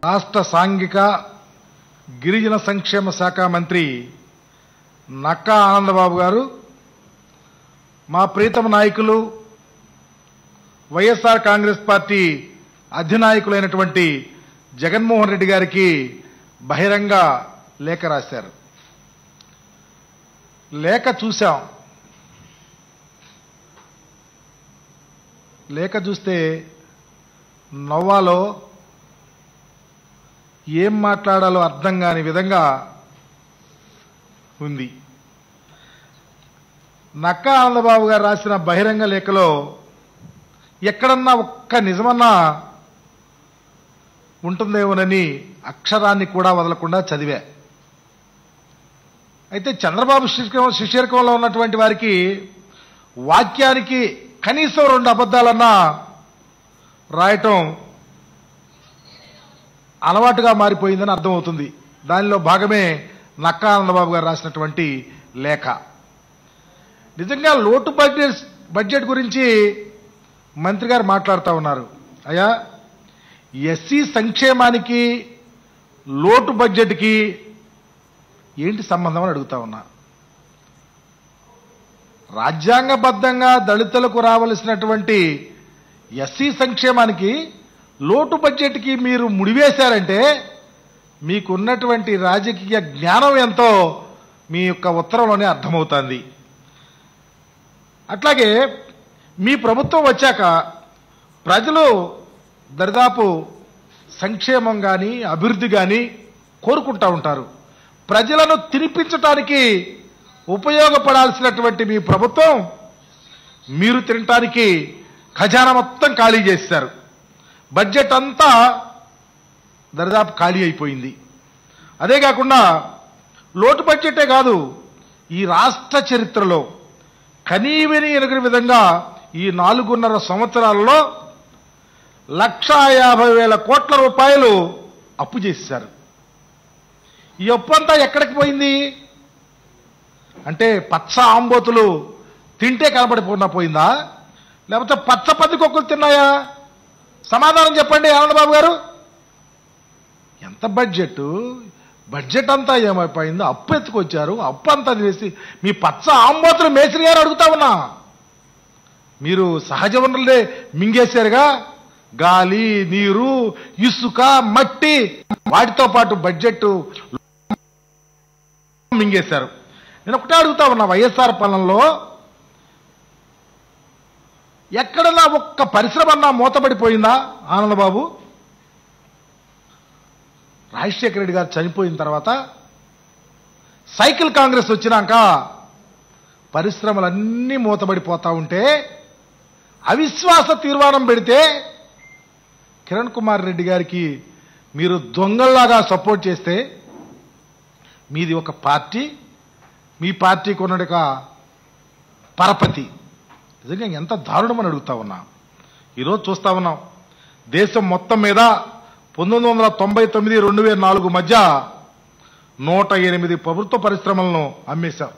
రాష్ట్ర సాంఘిక గిరిజన సంక్షేమ శాఖ మంత్రి నక్కా ఆనందబాబు గారు మా ప్రీతమ నాయకులు వైఎస్ఆర్ కాంగ్రెస్ పార్టీ అధినాయకులైనటువంటి జగన్మోహన్ రెడ్డి గారికి బహిరంగ లేఖ రాశారు లేఖ చూశాం లేఖ చూస్తే నవ్వాలో ఏం మాట్లాడాలో అర్థం కాని విధంగా ఉంది నక్కా ఆనందబాబు గారు రాసిన బహిరంగ లేఖలో ఎక్కడన్నా ఒక్క నిజమన్నా ఉంటుందేమోనని అక్షరాన్ని కూడా వదలకుండా చదివా అయితే చంద్రబాబు శిష్య- శిష్యర్కంలో ఉన్నటువంటి వారికి వాక్యానికి కనీసం రెండు అబద్ధాలన్నా రాయటం అలవాటుగా మారిపోయిందని అర్థమవుతుంది దానిలో భాగమే నక్కా ఆనందబాబు గారు రాసినటువంటి లేఖ నిజంగా లోటు బడ్జెట్ బడ్జెట్ గురించి మంత్రి గారు మాట్లాడుతూ ఉన్నారు అయ్యా ఎస్సీ సంక్షేమానికి లోటు బడ్జెట్కి ఏంటి సంబంధం అని అడుగుతా ఉన్నా రాజ్యాంగబద్ధంగా దళితులకు రావలసినటువంటి ఎస్సీ సంక్షేమానికి లోటు బడ్జెట్కి మీరు ముడివేశారంటే మీకున్నటువంటి రాజకీయ జ్ఞానం ఎంతో మీ యొక్క ఉత్తరంలోనే అర్థమవుతుంది అట్లాగే మీ ప్రభుత్వం వచ్చాక ప్రజలు దరిదాపు సంక్షేమం కానీ అభివృద్ధి కానీ కోరుకుంటా ఉంటారు ప్రజలను తినిపించటానికి ఉపయోగపడాల్సినటువంటి మీ ప్రభుత్వం మీరు తినటానికి ఖజానా మొత్తం ఖాళీ చేశారు బడ్జెట్ అంతా దరిదాపు ఖాళీ అయిపోయింది అదే కాకుండా లోటు బడ్జెటే కాదు ఈ రాష్ట్ర చరిత్రలో కనీవిని ఎరుగని విధంగా ఈ నాలుగున్నర సంవత్సరాలలో లక్షా యాభై వేల కోట్ల రూపాయలు అప్పు చేశారు ఈ అప్పు అంతా ఎక్కడికి పోయింది అంటే పచ్చ ఆంబోతులు తింటే కనబడిపోయినా పోయిందా లేకపోతే పచ్చ పందికొక్కులు తిన్నాయా సమాధానం చెప్పండి ఆనందబాబు గారు ఎంత బడ్జెట్ బడ్జెట్ అంతా ఏమైపోయిందో అప్పు ఎత్తుకొచ్చారు అప్పు అంతా వేసి మీ పచ్చ ఆంబోతులు మేస్త్రి గారు అడుగుతా ఉన్నా మీరు సహజ వనరులే మింగేశారుగా గాలి నీరు ఇసుక మట్టి వాటితో పాటు బడ్జెట్ మింగేశారు నేను ఒకటే అడుగుతా ఉన్నా వైఎస్ఆర్ పాలనలో ఎక్కడన్నా ఒక్క పరిశ్రమ అన్నా మూతపడిపోయిందా ఆనందబాబు రాజశేఖర రెడ్డి గారు చనిపోయిన తర్వాత సైకిల్ కాంగ్రెస్ వచ్చినాక పరిశ్రమలన్నీ మూతబడిపోతా ఉంటే అవిశ్వాస తీర్మానం పెడితే కిరణ్ కుమార్ రెడ్డి గారికి మీరు దొంగల్లాగా సపోర్ట్ చేస్తే మీది ఒక పార్టీ మీ పార్టీకి ఉన్నది ఒక పరపతి నిజంగా ఎంత దారుణమని అడుగుతా ఉన్నా ఈరోజు చూస్తా ఉన్నాం దేశం మొత్తం మీద పంతొమ్మిది వందల తొంభై తొమ్మిది రెండు వేల నాలుగు మధ్య నూట ఎనిమిది ప్రభుత్వ పరిశ్రమలను అమ్మేశాం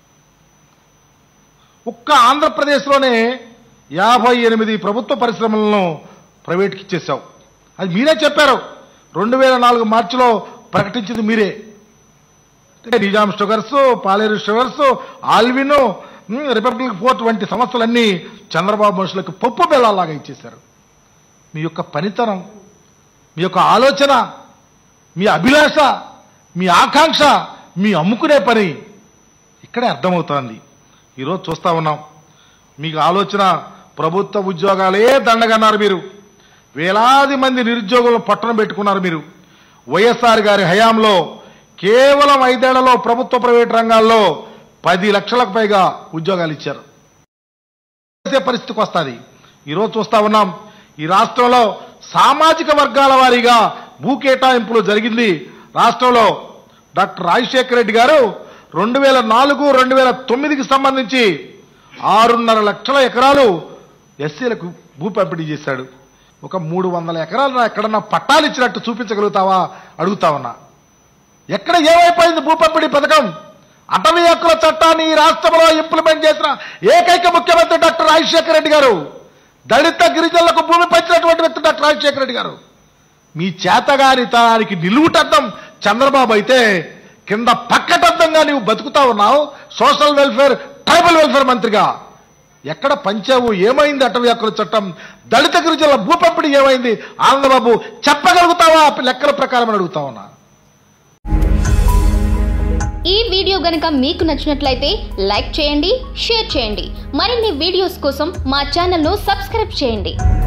ఒక్క ఆంధ్రప్రదేశ్లోనే యాభై ఎనిమిది ప్రభుత్వ పరిశ్రమలను ప్రైవేట్కి ఇచ్చేశావు అది మీరే చెప్పారు రెండు వేల నాలుగు మార్చిలో ప్రకటించింది మీరే అంటే Nizam sugars Paleru sugars Allwyn um, republic fort వంటి సంస్థలన్నీ చంద్రబాబు మనుషులకు పప్పు బెల్లాలాగా ఇచ్చేశారు మీ యొక్క పనితనం మీ యొక్క ఆలోచన మీ అభిలాష మీ ఆకాంక్ష మీ అమ్ముకునే పని ఇక్కడే అర్థమవుతోంది ఈరోజు చూస్తా ఉన్నాం మీకు ఆలోచన ప్రభుత్వ ఉద్యోగాలే దండగన్నారు మీరు వేలాది మంది నిరుద్యోగులను పట్టణ పెట్టుకున్నారు మీరు వైఎస్ఆర్ గారి హయాంలో కేవలం ఐదేళ్లలో ప్రభుత్వ ప్రైవేట్ రంగాల్లో పది లక్షలకు పైగా ఉద్యోగాలు ఇచ్చారు చేసే పరిస్థితికి వస్తుంది ఈరోజు చూస్తా ఉన్నాం ఈ రాష్ట్రంలో సామాజిక వర్గాల వారీగా భూ కేటాయింపులు జరిగింది రాష్ట్రంలో డాక్టర్ రాజశేఖర రెడ్డి గారు రెండు వేల నాలుగు రెండు వేల తొమ్మిదికి సంబంధించి ఆరున్నర లక్షల ఎకరాలు ఎస్సీలకు భూ పంపిణీ చేశాడు ఒక మూడు వందల ఎకరాలు ఎక్కడన్నా పట్టాలు ఇచ్చినట్టు చూపించగలుగుతావా అడుగుతా ఉన్నా ఎక్కడ ఏమైపోయింది భూ పంపిణీ పథకం అటవీ హక్కుల చట్టాన్ని ఈ రాష్ట్రంలో ఇంప్లిమెంట్ చేసిన ఏకైక ముఖ్యమంత్రి డాక్టర్ రాజశేఖర రెడ్డి గారు దళిత గిరిజనులకు భూమి పంచినటువంటి వ్యక్తి డాక్టర్ రాజశేఖర రెడ్డి గారు మీ చేతగానితనానికి నిలువుటద్దం చంద్రబాబు అయితే కింద పక్కటద్దంగా నీవు బతుకుతా ఉన్నావు సోషల్ వెల్ఫేర్ ట్రైబల్ వెల్ఫేర్ మంత్రిగా ఎక్కడ పంచావు ఏమైంది అటవీ హక్కుల చట్టం దళిత గిరిజనుల భూ పంపిణీ ఏమైంది ఆనందబాబు చెప్పగలుగుతావా ఆ లెక్కల ప్రకారం అని అడుగుతా ఉన్నా ఈ వీడియో గనుక మీకు నచ్చినట్లయితే లైక్ చేయండి షేర్ చేయండి మరిన్ని వీడియోస్ కోసం మా ఛానల్ను సబ్స్క్రైబ్ చేయండి